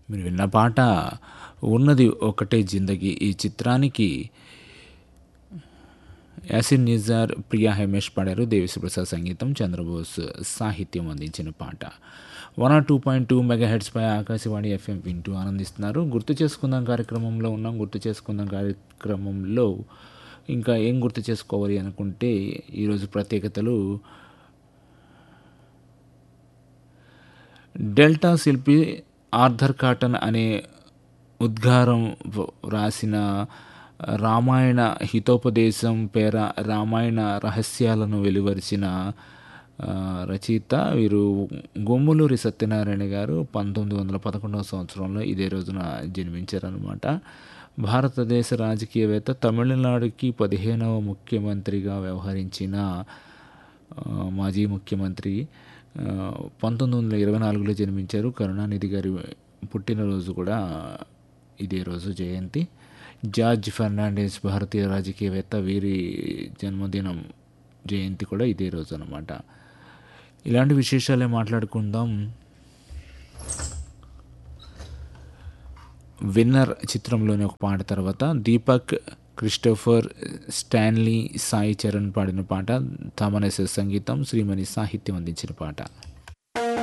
మీరు విన్న పాట ఉన్నది ఒకటే జిందగీ ఈ చిత్రానికి యాసిన్ నిజార్ ప్రియా హేమేష్ పాడారు దేవిశ్రీ ప్రసాద్ సంగీతం చంద్రబోస్ సాహిత్యం అందించిన పాట one R two point two mega హెడ్స్పై ఆకాశవాణి ఎఫ్ఎం వింటూ ఆనందిస్తున్నారు గుర్తు చేసుకుందాం కార్యక్రమంలో ఉన్నాం గుర్తు చేసుకుందాం కార్యక్రమంలో ఇంకా ఏం గుర్తు చేసుకోవాలి అనుకుంటే ఈరోజు ప్రత్యేకతలు డెల్టా శిల్పి ఆర్థర్ కాటన్ అనే ఉద్గారం వ- రాసిన రామాయణ హితోపదేశం పేర రామాయణ రహస్యాలను వెలువరిచిన ఆ, రచయిత వీరు గొమ్ములూరి సత్యనారాయణ గారు పంతొమ్మిది వందల పదకొండవ సంవత్సరంలో ఇదే రోజున జన్మించారనమాట భారతదేశ రాజకీయవేత్త తమిళనాడుకి పదిహేనవ ముఖ్యమంత్రిగా వ్యవహరించిన ఆ, మాజీ ముఖ్యమంత్రి ఆ, పంతొమ్మిది వందల ఇరవై నాలుగులో జన్మించారు కరుణానిధి గారి పుట్టినరోజు కూడా ఇదే రోజు జయంతి జార్జ్ ఫెర్నాండెస్ భారతీయ రాజకీయవేత్త వీరి జన్మదినం జయంతి కూడా ఇదే రోజు అనమాట ఇలాంటి విశేషాలే మాట్లాడుకుందాం విన్నర్ చిత్రంలోని ఒక పాట తర్వాత దీపక్ క్రిస్టోఫర్ స్టాన్లీ సాయి చరణ్ పాడిన పాట తమనెస సంగీతం శ్రీమణి సాహిత్యం అందించిన పాట